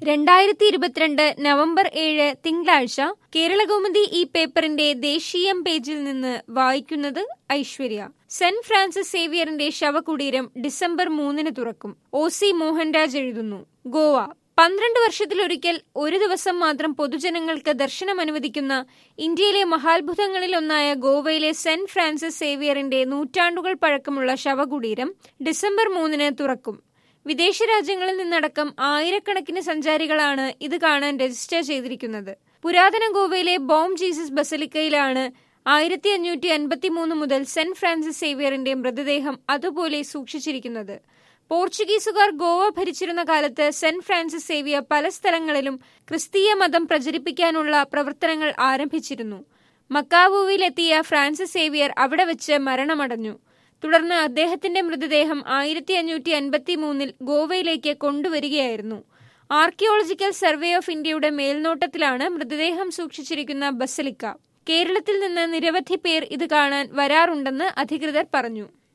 രണ്ടായിരത്തി ഇരുപത്തിരണ്ട് നവംബർ ഏഴ് തിങ്കളാഴ്ച കേരളകൗമുദി ഈ പേപ്പറിന്റെ ദേശീയം പേജിൽ നിന്ന് വായിക്കുന്നത് ഐശ്വര്യ സെന്റ് ഫ്രാൻസിസ് സേവിയറിന്റെ ശവകുടീരം ഡിസംബർ മൂന്നിന് തുറക്കും ഒ സി മോഹൻരാജ് എഴുതുന്നു ഗോവ പന്ത്രണ്ട് വർഷത്തിലൊരിക്കൽ ഒരു ദിവസം മാത്രം പൊതുജനങ്ങൾക്ക് ദർശനം അനുവദിക്കുന്ന ഇന്ത്യയിലെ മഹാത്ഭുതങ്ങളിലൊന്നായ ഗോവയിലെ സെന്റ് ഫ്രാൻസിസ് സേവിയറിന്റെ നൂറ്റാണ്ടുകൾ പഴക്കമുള്ള ശവകുടീരം ഡിസംബർ മൂന്നിന് തുറക്കും വിദേശ രാജ്യങ്ങളിൽ നിന്നടക്കം ആയിരക്കണക്കിന് സഞ്ചാരികളാണ് ഇത് കാണാൻ രജിസ്റ്റർ ചെയ്തിരിക്കുന്നത് പുരാതന ഗോവയിലെ ബോം ജീസസ് ബസലിക്കയിലാണ് ആയിരത്തി അഞ്ഞൂറ്റി അൻപത്തി മൂന്ന് മുതൽ സെന്റ് ഫ്രാൻസിസ് സേവിയറിന്റെ മൃതദേഹം അതുപോലെ സൂക്ഷിച്ചിരിക്കുന്നത് പോർച്ചുഗീസുകാർ ഗോവ ഭരിച്ചിരുന്ന കാലത്ത് സെന്റ് ഫ്രാൻസിസ് സേവിയർ പല സ്ഥലങ്ങളിലും ക്രിസ്തീയ മതം പ്രചരിപ്പിക്കാനുള്ള പ്രവർത്തനങ്ങൾ ആരംഭിച്ചിരുന്നു മക്കാവുവിലെത്തിയ ഫ്രാൻസിസ് സേവിയർ അവിടെ വെച്ച് മരണമടഞ്ഞു തുടർന്ന് അദ്ദേഹത്തിന്റെ മൃതദേഹം ആയിരത്തി അഞ്ഞൂറ്റി അൻപത്തി മൂന്നിൽ ഗോവയിലേക്ക് കൊണ്ടുവരികയായിരുന്നു ആർക്കിയോളജിക്കൽ സർവേ ഓഫ് ഇന്ത്യയുടെ മേൽനോട്ടത്തിലാണ് മൃതദേഹം സൂക്ഷിച്ചിരിക്കുന്ന ബസലിക്ക കേരളത്തിൽ നിന്ന് നിരവധി പേർ ഇത് കാണാൻ വരാറുണ്ടെന്ന് അധികൃതർ പറഞ്ഞു